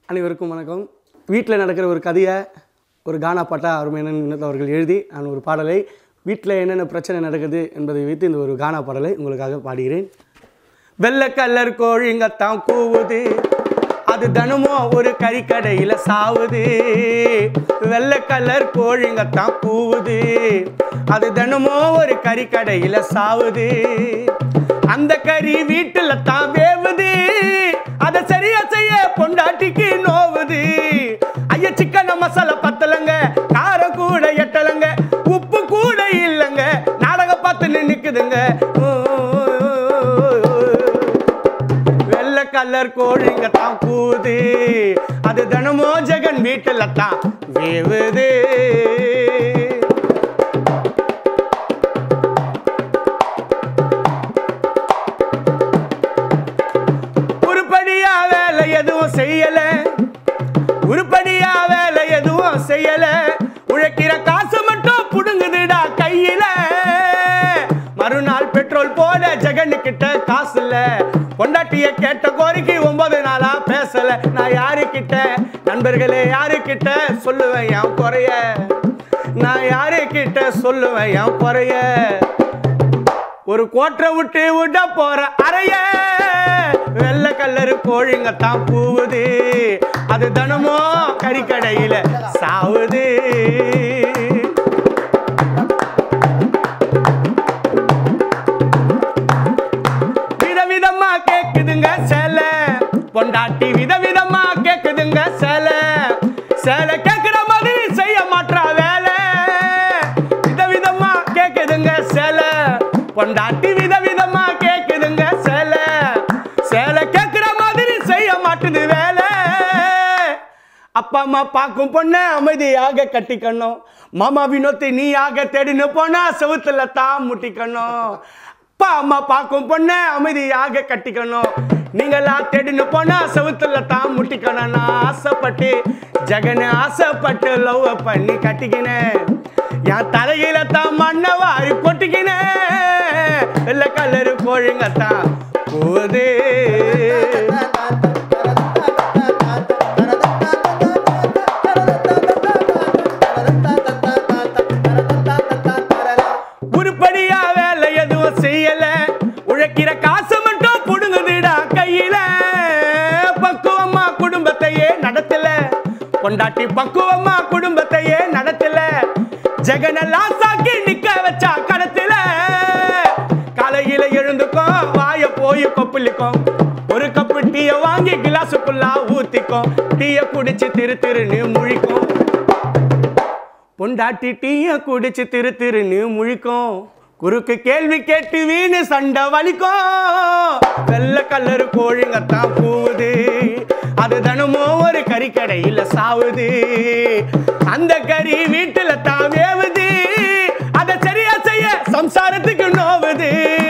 அனைவருக்கும் வணக்கம் வீட்டில் நடக்கிற ஒரு கதையை ஒரு கானா பாட்டா அருமையான வினோத் அவர்கள் எழுதி நான் ஒரு பாடலை வீட்டில் என்னென்ன பிரச்சனை நடக்குது என்பதை வைத்து இந்த ஒரு கானா பாடலை உங்களுக்காக பாடுகிறேன் வெள்ளை கலர் கோழிங்கத்தான் கூவுது அது தினமும் ஒரு கறிக்கடையில் சாவுது வெள்ளை கலர் கோழிங்கத்தான் கூவுது அது தினமும் ஒரு கறிக்கடையில் சாவுது அந்த கறி வீட்டுல தான் வேவுது அதை சரியா செய்ய பொண்டாட்டிக்கு நோவுது ஐயா சிக்கன மசாலா பத்தலங்க காரம் கூட எட்டலங்க உப்பு கூட இல்லைங்க நாடகம் பார்த்து நிக்குதுங்க வெள்ளை கலர் கோழிங்க தான் கூது அது தினமும் ஜெகன் வீட்டுல தான் வேவுது உருப்படியா வேலை எதுவும் செய்யல உருப்படியா வேலை எதுவும் செய்யல உழைக்கிற காசு மட்டும் புடுங்குதுடா கையில மறுநாள் பெட்ரோல் போட ஜெகனு கிட்ட காசு இல்ல பொண்டாட்டிய கேட்ட கோரிக்கை ஒன்பது நாளா பேசல நான் யாரு கிட்ட நண்பர்களே யாரு கிட்ட சொல்லுவேன் என் குறைய நான் யாரு கிட்ட சொல்லுவேன் என் குறைய ஒரு கோட்டை விட்டு விட போற அறைய வெள்ளை கல்லறு கோழிங்க தான் பூவுது அது தினமும் கறிக்கடையில சாவுது விதவிதமா கேக்குதுங்க சேலை பொண்டாட்டி விதவிதமா கேக்குதுங்க சேலை சேலை கேக்குற மாதிரி செய்ய மாட்டா வேலை விதவிதமா கேக்குதுங்க சேலை பொண்டாட்டி விதவிதமா கேக்குதுங்க சேலை சேலை கேக்குற மாதிரி செய்ய மாட்டுது வேலை அப்பா அம்மா பார்க்கும் பொண்ணு அமைதியாக கட்டிக்கணும் மாமா வினோத்தை நீயாக தேடினு போனா செவுத்துல தான் முட்டிக்கணும் அப்பா அம்மா பார்க்கும் பொண்ணு அமைதியாக கட்டிக்கணும் நீங்களா தேடினு போனா செவுத்துல தான் முட்டிக்கணும் நான் ஆசைப்பட்டு ஜெகன் ஆசைப்பட்டு லவ் பண்ணி கட்டிக்கினேன் என் தலையில தான் மண்ணை வாரி கொட்டிக்கினேன் வெள்ளை கலரு கோழிங்க தான் போதே உருப்படியா வேலை எதுவும் செய்யல உழைக்கிற காசு மட்டும் புடுங்குதுடா கையில பக்குவமா குடும்பத்தையே நடத்தல பொண்டாட்டி பக்குவமா குடும்பத்தையே நடத்தல ஜெகனெல்லாம் சாக்கி நிக்க வச்சா கடத்துல காலையில எழுந்துக்கும் வாய போய் கொப்பளிக்கும் ஒரு கப்பு டீய வாங்கி கிளாஸுக்குள்ளா ஊத்திக்கும் டீய குடிச்சு திரு திருன்னு முழிக்கும் பொண்டாட்டி டீய குடிச்சு திரு திருன்னு முழிக்கும் குறுக்கு கேள்வி கேட்டு வீணு சண்டை வலிக்கும் வெள்ளை கலரு கோழிங்கத்தான் பூவுது அது தினமும் ஒரு கறிக்கடையில் சாவுது அந்த கறி வீட்டுல தான் வேவுது அதை சரியா செய்ய சம்சாரத்துக்கு நோவுது